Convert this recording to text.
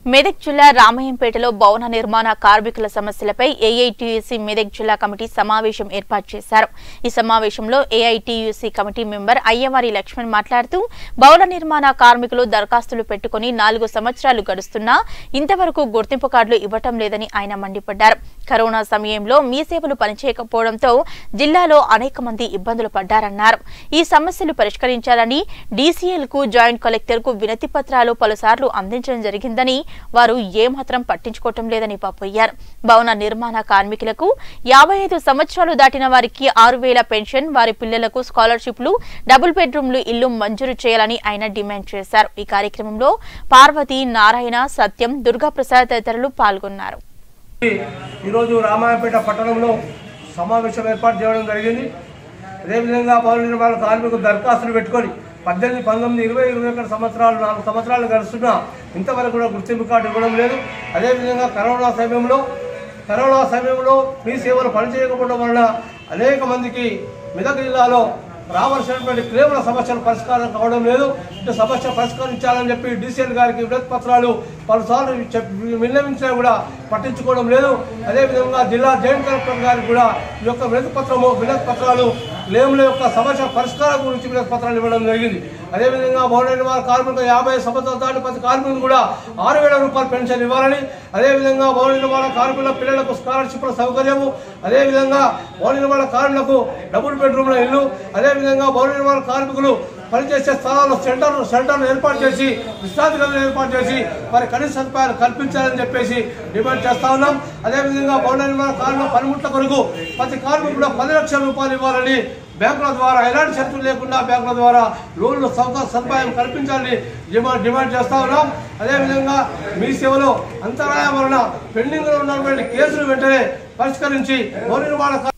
మెదక్ జిల్లా రామయ్యంపేటలో భవన నిర్మాణ కార్మికుల సమస్యలపై ఏఐటీయూసీ మెదక్ జిల్లా కమిటీ సమావేశం ఏర్పాటు చేశారు ఈ సమావేశంలో AITUC committee member Ayyavari Lakshman మాట్లాడుతూ భవన నిర్మాణ కార్మికులు దరఖాస్తులు పెట్టుకుని నాలుగు సంవత్సరాలు గడుస్తున్నా ఇంతవరకు గుర్తింపు కార్డులు ఇవ్వటం లేదని ఆయన మండిపడ్డారు కరోనా సమయంలో మీ సేవలు పనిచేయకపోవడంతో జిల్లాలో అనేక మంది ఇబ్బందులు పడ్డారన్నారు ఈ సమస్యలు పరిష్కరించాలని డీసీఎల్ కు జాయింట్ కలెక్టర్ కు వినతి పత్రాలు పలుసార్లు అందించడం జరిగిందని వారు ఏమాత్రం పట్టించుకోవటం లేదని పాపోయ్యారు భవన నిర్మాణ కార్మికులకు యాభై ఐదు సంవత్సరాలు దాటిన వారికి ఆరు వేల పెన్షన్ వారి పిల్లలకు స్కాలర్షిప్లు డబుల్ బెడ్రూమ్లు ఇల్లు మంజూరు చేయాలని ఆయన డిమాండ్ చేశారు ఈ కార్యక్రమంలో పార్వతి నారాయణ సత్యం దుర్గాప్రసాద్ తదితరులు పాల్గొన్నారు ఈరోజు రామాయపేట పట్టణంలో సమావేశం ఏర్పాటు చేయడం జరిగింది అదేవిధంగా భవన నిర్మాణ కార్మికులు దరఖాస్తులు పెట్టుకొని పద్దెనిమిది పంతొమ్మిది ఇరవై ఇరవై ఒకటి సంవత్సరాలు నాలుగు సంవత్సరాలు గడుస్తున్నా ఇంతవరకు కూడా గుర్తింపు కార్డు ఇవ్వడం లేదు అదేవిధంగా కరోనా సమయంలో కరోనా సమయంలో మీ సేవలు పనిచేయకపోవడం వలన అనేక మందికి మెదక్ జిల్లాలో రావాల్సినటువంటి క్లేముల సమస్యలు పరిష్కారం కావడం లేదు ఇటు సమస్య పరిష్కరించాలని చెప్పి డీసీఎల్ గారికి వినతి పత్రాలు పలుసార్లు చెప్- విన్నవించినా కూడా పట్టించుకోవడం లేదు అదేవిధంగా జిల్లా జాయింట్ కలెక్టర్ గారికి కూడా ఈ యొక్క వినతి పత్రము వినతి పత్రాలు క్లేముల యొక్క సమస్య పరిష్కారం గురించి వినతి పత్రాలు ఇవ్వడం జరిగింది అదేవిధంగా భవన నిర్మాణ కార్మికులు యాభై సంవత్సరాల దాటి ప్రతి కార్మికులు కూడా ఆరు వేల రూపాయలు పెన్షన్ ఇవ్వాలని అదేవిధంగా భవన నిర్మాణ కార్మికుల పిల్లలకు స్కాలర్షిప్ల సౌకర్యము అదేవిధంగా భవన నిర్మాణ కార్మికులకు డబుల్ బెడ్రూమ్ల ఇల్లు అదేవిధంగా భవన నిర్మాణ కార్మికులు పనిచేసే స్థలాల్లో సెంటర్ సెంటర్లు ఏర్పాటు చేసి విశ్రాంతి గదులు ఏర్పాటు చేసి వారి కనీస సదుపాయాలు కల్పించాలని చెప్పేసి డిమాండ్ చేస్తా ఉన్నాం అదేవిధంగా భవన నిర్మాణ కార్మికుల పనిముట్ల కొరకు ప్రతి కార్మికుడు పది లక్షల రూపాయలు ఇవ్వాలని బ్యాంకుల ద్వారా ఎలాంటి షరతులు లేకుండా బ్యాంకుల ద్వారా లోన్లు సౌక సదుపాయం కల్పించాలని డిమాండ్ డిమాండ్ చేస్తా ఉన్నాం అదేవిధంగా మీ సేవలో అంతరాయం వలన పెండింగ్లో ఉన్నటువంటి కేసులు వెంటనే పరిష్కరించి భవన నిర్మాణ